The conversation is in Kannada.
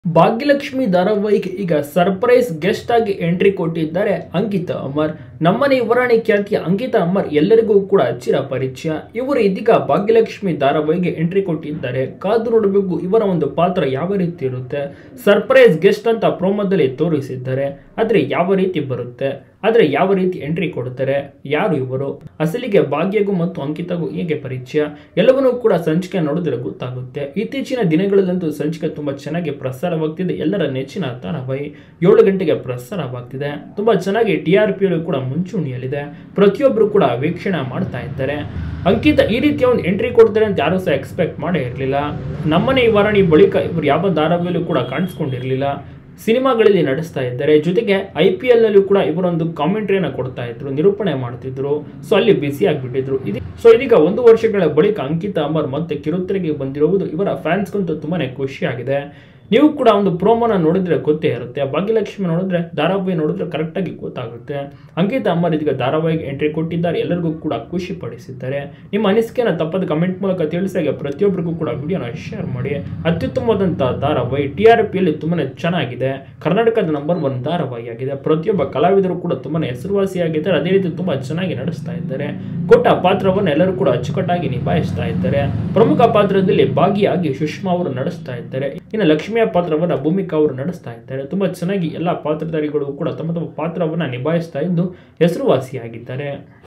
ಭಾಗ್ಯಲಕ್ಷ್ಮಿ ಧಾರಾವಾಹಿಗೆ ಈಗ ಸರ್ಪ್ರೈಸ್ ಗೆಸ್ಟ್ ಆಗಿ ಎಂಟ್ರಿ ಕೊಟ್ಟಿದ್ದಾರೆ ಅಂಕಿತಾ ಅಮರ್ ನಮ್ಮನೆ ಯುವರಾಣಿ ಖ್ಯಾತಿಯ ಅಂಕಿತಾ ಅಮರ್ ಎಲ್ಲರಿಗೂ ಕೂಡ ಚಿರ ಪರಿಚಯ ಇವರು ಇದೀಗ ಭಾಗ್ಯಲಕ್ಷ್ಮಿ ಧಾರಾವಾಹಿಗೆ ಎಂಟ್ರಿ ಕೊಟ್ಟಿದ್ದಾರೆ ಕಾದು ನೋಡಬೇಕು ಇವರ ಒಂದು ಪಾತ್ರ ಯಾವ ರೀತಿ ಇರುತ್ತೆ ಸರ್ಪ್ರೈಸ್ ಗೆಸ್ಟ್ ಅಂತ ಪ್ರೋಮೋದಲ್ಲಿ ತೋರಿಸಿದ್ದಾರೆ ಆದ್ರೆ ಯಾವ ರೀತಿ ಬರುತ್ತೆ ಆದ್ರೆ ಯಾವ ರೀತಿ ಎಂಟ್ರಿ ಕೊಡ್ತಾರೆ ಯಾರು ಇವರು ಅಸಲಿಗೆ ಭಾಗ್ಯಗೂ ಮತ್ತು ಅಂಕಿತಗೂ ಹೇಗೆ ಪರಿಚಯ ಎಲ್ಲವನ್ನೂ ಕೂಡ ಸಂಚಿಕೆ ನೋಡಿದ್ರೆ ಗೊತ್ತಾಗುತ್ತೆ ಇತ್ತೀಚಿನ ದಿನಗಳಲ್ಲಂತೂ ಸಂಚಿಕೆ ತುಂಬಾ ಚೆನ್ನಾಗಿ ಪ್ರಸಾರವಾಗ್ತಿದೆ ಎಲ್ಲರ ನೆಚ್ಚಿನ ಧಾರಾವಾಹಿ ಏಳು ಗಂಟೆಗೆ ಪ್ರಸಾರವಾಗ್ತಿದೆ ತುಂಬಾ ಚೆನ್ನಾಗಿ ಟಿ ಆರ್ ಪಿ ಕೂಡ ಮುಂಚೂಣಿಯಲ್ಲಿದೆ ಪ್ರತಿಯೊಬ್ಬರು ಕೂಡ ವೀಕ್ಷಣೆ ಮಾಡ್ತಾ ಇದ್ದಾರೆ ಅಂಕಿತ ಈ ರೀತಿಯ ಒಂದು ಎಂಟ್ರಿ ಕೊಡ್ತಾರೆ ಅಂತ ಯಾರು ಸಹ ಎಕ್ಸ್ಪೆಕ್ಟ್ ಮಾಡೇ ಇರಲಿಲ್ಲ ನಮ್ಮನೆ ಈ ವಾರಣಿ ಬಳಿಕ ಇವರು ಯಾವ ಧಾರಾವಾಹಿಯಲ್ಲೂ ಕೂಡ ಕಾಣಿಸ್ಕೊಂಡಿರಲಿಲ್ಲ ಸಿನಿಮಾಗಳಲ್ಲಿ ನಡೆಸ್ತಾ ಇದ್ದಾರೆ ಜೊತೆಗೆ ಐ ಪಿ ಎಲ್ ನಲ್ಲೂ ಕೂಡ ಇವರೊಂದು ಕಾಮೆಂಟ್ರಿಯನ್ನ ಕೊಡ್ತಾ ಇದ್ರು ನಿರೂಪಣೆ ಮಾಡ್ತಿದ್ರು ಸೊ ಅಲ್ಲಿ ಬ್ಯುಸಿ ಆಗಿಬಿಟ್ಟಿದ್ರು ಇದು ಸೊ ಇದೀಗ ಒಂದು ವರ್ಷಗಳ ಬಳಿಕ ಅಂಕಿತಾ ಅಮರ್ ಮತ್ತೆ ಕಿರುತೆರೆಗೆ ಬಂದಿರುವುದು ಇವರ ಫ್ಯಾನ್ಸ್ಗಂತೂ ತುಂಬಾನೇ ಖುಷಿಯಾಗಿದೆ ನೀವು ಕೂಡ ಒಂದು ಪ್ರೋಮೋನ ನೋಡಿದ್ರೆ ಗೊತ್ತೇ ಇರುತ್ತೆ ಭಾಗ್ಯಲಕ್ಷ್ಮಿ ನೋಡಿದ್ರೆ ಧಾರಾವಾಹಿ ನೋಡಿದ್ರೆ ಕರೆಕ್ಟಾಗಿ ಗೊತ್ತಾಗುತ್ತೆ ಅಂಕಿತಾ ಅಮ್ಮರ್ ಇದೀಗ ಧಾರಾವಾಹಿಗೆ ಎಂಟ್ರಿ ಕೊಟ್ಟಿದ್ದಾರೆ ಎಲ್ಲರಿಗೂ ಕೂಡ ಖುಷಿ ಪಡಿಸಿದ್ದಾರೆ ನಿಮ್ಮ ಅನಿಸಿಕೆನ ತಪ್ಪದ ಕಮೆಂಟ್ ಮೂಲಕ ತಿಳಿಸಾಗ ಪ್ರತಿಯೊಬ್ಬರಿಗೂ ಕೂಡ ವಿಡಿಯೋನ ಶೇರ್ ಮಾಡಿ ಅತ್ಯುತ್ತಮವಾದಂಥ ಧಾರಾವಾಹಿ ಟಿ ಆರ್ ಪಿಯಲ್ಲಿ ತುಂಬಾನೇ ಚೆನ್ನಾಗಿದೆ ಕರ್ನಾಟಕದ ನಂಬರ್ ಒನ್ ಧಾರಾವಾಹಿಯಾಗಿದೆ ಪ್ರತಿಯೊಬ್ಬ ಕಲಾವಿದರು ಕೂಡ ತುಂಬಾನೇ ಹೆಸರುವಾಸಿಯಾಗಿದ್ದಾರೆ ಅದೇ ರೀತಿ ತುಂಬಾ ಚೆನ್ನಾಗಿ ನಡೆಸ್ತಾ ಇದ್ದಾರೆ ಕೊಟ್ಟ ಪಾತ್ರವನ್ನು ಎಲ್ಲರೂ ಕೂಡ ಅಚ್ಚುಕಟ್ಟಾಗಿ ನಿಭಾಯಿಸ್ತಾ ಇದ್ದಾರೆ ಪ್ರಮುಖ ಪಾತ್ರದಲ್ಲಿ ಭಾಗಿಯಾಗಿ ಸುಷ್ಮಾ ಅವರು ನಡೆಸ್ತಾ ಇದ್ದಾರೆ ಇನ್ನು ಲಕ್ಷ್ಮಿಯ ಪಾತ್ರವನ್ನ ಭೂಮಿಕಾ ಅವರು ನಡೆಸ್ತಾ ಇದ್ದಾರೆ ತುಂಬಾ ಚೆನ್ನಾಗಿ ಎಲ್ಲ ಪಾತ್ರಧಾರಿಗಳು ಕೂಡ ತಮ್ಮ ತಮ್ಮ ಪಾತ್ರವನ್ನ ನಿಭಾಯಿಸ್ತಾ ಇದ್ದು ಹೆಸರುವಾಸಿಯಾಗಿದ್ದಾರೆ